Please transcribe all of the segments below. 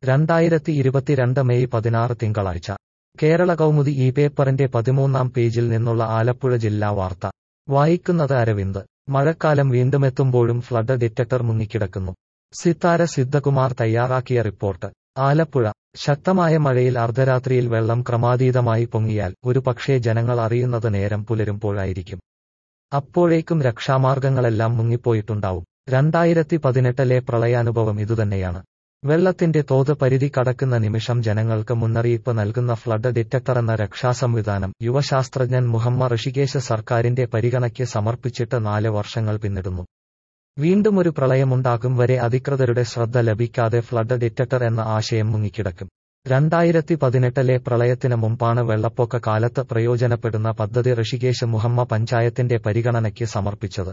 രണ്ടായിരത്തി ഇരുപത്തിരണ്ട് മെയ് പതിനാറ് തിങ്കളാഴ്ച കേരള കൗമുദി ഈ പേപ്പറിന്റെ പതിമൂന്നാം പേജിൽ നിന്നുള്ള ആലപ്പുഴ ജില്ലാ വാർത്ത വായിക്കുന്നത് അരവിന്ദ് മഴക്കാലം വീണ്ടുമെത്തുമ്പോഴും ഫ്ലഡ് ഡിറ്റക്ടർ മുങ്ങിക്കിടക്കുന്നു സിത്താര സിദ്ധകുമാർ തയ്യാറാക്കിയ റിപ്പോർട്ട് ആലപ്പുഴ ശക്തമായ മഴയിൽ അർദ്ധരാത്രിയിൽ വെള്ളം ക്രമാതീതമായി പൊങ്ങിയാൽ ഒരു പക്ഷേ ജനങ്ങൾ അറിയുന്നത് നേരം പുലരുമ്പോഴായിരിക്കും അപ്പോഴേക്കും രക്ഷാമാർഗങ്ങളെല്ലാം മുങ്ങിപ്പോയിട്ടുണ്ടാവും രണ്ടായിരത്തി പതിനെട്ടിലെ പ്രളയാനുഭവം ഇതുതന്നെയാണ് വെള്ളത്തിന്റെ തോത് പരിധി കടക്കുന്ന നിമിഷം ജനങ്ങൾക്ക് മുന്നറിയിപ്പ് നൽകുന്ന ഫ്ലഡ് ഡിറ്റക്ടർ എന്ന രക്ഷാസംവിധാനം യുവശാസ്ത്രജ്ഞൻ മുഹമ്മ ഋഷികേശ സർക്കാരിന്റെ പരിഗണയ്ക്ക് സമർപ്പിച്ചിട്ട് നാല് വർഷങ്ങൾ പിന്നിടുന്നു വീണ്ടും ഒരു പ്രളയമുണ്ടാകും വരെ അധികൃതരുടെ ശ്രദ്ധ ലഭിക്കാതെ ഫ്ലഡ് ഡിറ്റക്ടർ എന്ന ആശയം മുങ്ങിക്കിടക്കും രണ്ടായിരത്തി പതിനെട്ടിലെ പ്രളയത്തിന് മുമ്പാണ് വെള്ളപ്പൊക്ക കാലത്ത് പ്രയോജനപ്പെടുന്ന പദ്ധതി ഋഷികേശ് മുഹമ്മ പഞ്ചായത്തിന്റെ പരിഗണനയ്ക്ക് സമർപ്പിച്ചത്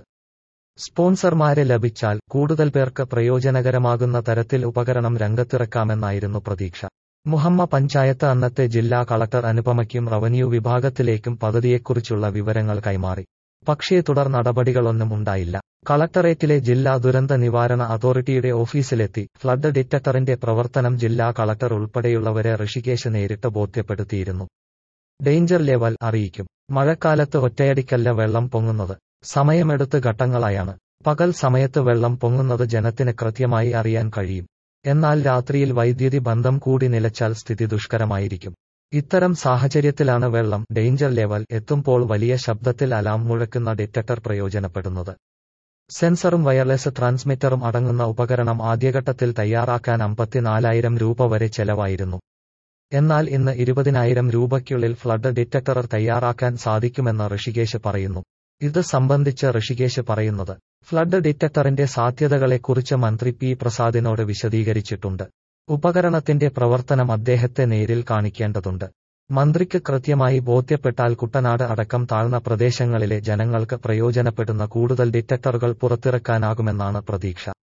സ്പോൺസർമാരെ ലഭിച്ചാൽ കൂടുതൽ പേർക്ക് പ്രയോജനകരമാകുന്ന തരത്തിൽ ഉപകരണം രംഗത്തിറക്കാമെന്നായിരുന്നു പ്രതീക്ഷ മുഹമ്മ പഞ്ചായത്ത് അന്നത്തെ ജില്ലാ കളക്ടർ അനുപമയ്ക്കും റവന്യൂ വിഭാഗത്തിലേക്കും പദ്ധതിയെക്കുറിച്ചുള്ള വിവരങ്ങൾ കൈമാറി പക്ഷേ തുടർ നടപടികളൊന്നും ഉണ്ടായില്ല കളക്ടറേറ്റിലെ ജില്ലാ ദുരന്ത നിവാരണ അതോറിറ്റിയുടെ ഓഫീസിലെത്തി ഫ്ലഡ് ഡിറ്റക്ടറിന്റെ പ്രവർത്തനം ജില്ലാ കളക്ടർ ഉൾപ്പെടെയുള്ളവരെ ഋഷികേശ് നേരിട്ട് ബോധ്യപ്പെടുത്തിയിരുന്നു ഡേഞ്ചർ ലെവൽ അറിയിക്കും മഴക്കാലത്ത് ഒറ്റയടിക്കല്ല വെള്ളം പൊങ്ങുന്നത് സമയമെടുത്ത് ഘട്ടങ്ങളായാണ് പകൽ സമയത്ത് വെള്ളം പൊങ്ങുന്നത് ജനത്തിന് കൃത്യമായി അറിയാൻ കഴിയും എന്നാൽ രാത്രിയിൽ വൈദ്യുതി ബന്ധം കൂടി നിലച്ചാൽ സ്ഥിതി ദുഷ്കരമായിരിക്കും ഇത്തരം സാഹചര്യത്തിലാണ് വെള്ളം ഡേഞ്ചർ ലെവൽ എത്തുമ്പോൾ വലിയ ശബ്ദത്തിൽ അലാം മുഴക്കുന്ന ഡിറ്റക്ടർ പ്രയോജനപ്പെടുന്നത് സെൻസറും വയർലെസ് ട്രാൻസ്മിറ്ററും അടങ്ങുന്ന ഉപകരണം ആദ്യഘട്ടത്തിൽ തയ്യാറാക്കാൻ അമ്പത്തിനാലായിരം രൂപ വരെ ചെലവായിരുന്നു എന്നാൽ ഇന്ന് ഇരുപതിനായിരം രൂപയ്ക്കുള്ളിൽ ഫ്ലഡ് ഡിറ്റക്ടർ തയ്യാറാക്കാൻ സാധിക്കുമെന്ന് ഋഷികേശ് പറയുന്നു ഇത് സംബന്ധിച്ച് ഋഷികേശ് പറയുന്നത് ഫ്ലഡ് ഡിറ്റക്ടറിന്റെ സാധ്യതകളെക്കുറിച്ച് മന്ത്രി പി പ്രസാദിനോട് വിശദീകരിച്ചിട്ടുണ്ട് ഉപകരണത്തിന്റെ പ്രവർത്തനം അദ്ദേഹത്തെ നേരിൽ കാണിക്കേണ്ടതുണ്ട് മന്ത്രിക്ക് കൃത്യമായി ബോധ്യപ്പെട്ടാൽ കുട്ടനാട് അടക്കം താഴ്ന്ന പ്രദേശങ്ങളിലെ ജനങ്ങൾക്ക് പ്രയോജനപ്പെടുന്ന കൂടുതൽ ഡിറ്റക്ടറുകൾ പുറത്തിറക്കാനാകുമെന്നാണ് പ്രതീക്ഷ